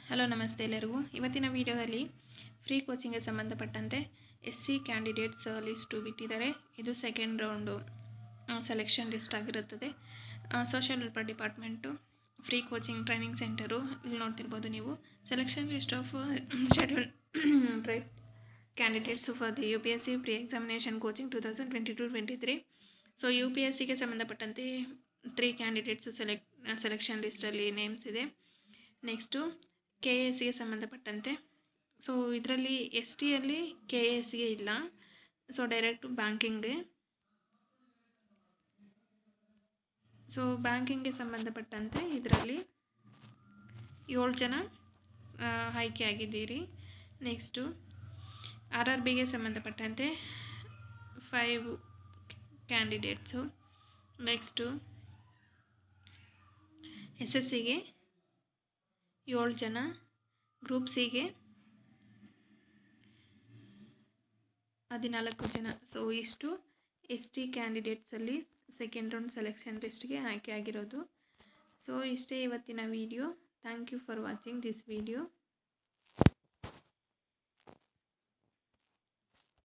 hello ನಮಸ್ತೆ ಎಲ್ಲರಿಗೂ ಇವತ್ತಿನ ವಿಡಿಯೋದಲ್ಲಿ ಫ್ರೀ ಕೋಚಿಂಗ್ಗೆ ಸಂಬಂಧಪಟ್ಟಂತೆ ಎಸ್ ಸಿ ಕ್ಯಾಂಡಿಡೇಟ್ಸ್ ಲಿಸ್ಟು ಬಿಟ್ಟಿದ್ದಾರೆ ಇದು ಸೆಕೆಂಡ್ ರೌಂಡು ಸೆಲೆಕ್ಷನ್ ಲಿಸ್ಟ್ ಆಗಿರುತ್ತದೆ social welfare department free coaching training centre ಇಲ್ಲಿ ನೋಡ್ತಿರ್ಬೋದು ನೀವು selection list of schedule tribe candidates for the U P S C pre examination coaching two thousand twenty two twenty three so U P S ಸಿಗೆ ಸಂಬಂಧಪಟ್ಟಂತೆ three candidates select selection ಲಿಸ್ಟಲ್ಲಿ names ಇದೆ next K A ಸಿಗೆ ಸಂಬಂಧಪಟ್ಟಂತೆ so ಇದರಲ್ಲಿ S ಟಿಯಲ್ಲಿ K A ಸಿಗೆ ಇಲ್ಲ so direct ಬ್ಯಾಂಕಿಂಗ್ಗೆ ಸೊ ಬ್ಯಾಂಕಿಂಗ್ಗೆ ಸಂಬಂಧಪಟ್ಟಂತೆ ಇದರಲ್ಲಿ ಏಳು ಜನ ಆ, ಆಯ್ಕೆಯಾಗಿದ್ದೀರಿ ನೆಕ್ಸ್ಟು ಆರ್ ಆರ್ ಬಿಗೆ ಸಂಬಂಧಪಟ್ಟಂತೆ five candidates next S S ಸಿಗೆ ಏಳು ಜನ ಗ್ರೂಪ್ ಸಿಗೆ ಹದಿನಾಲ್ಕು ಜನ ಸೊ ಇಷ್ಟು ಎಸ್ ಟಿ ಕ್ಯಾಂಡಿಡೇಟ್ಸಲ್ಲಿ ಸೆಕೆಂಡ್ ರೌಂಡ್ ಸೆಲೆಕ್ಷನ್ ಲಿಸ್ಟ್ಗೆ ಆಯ್ಕೆ ಆಗಿರೋದು ಸೊ ಇಷ್ಟೇ ಇವತ್ತಿನ video thank you for watching this video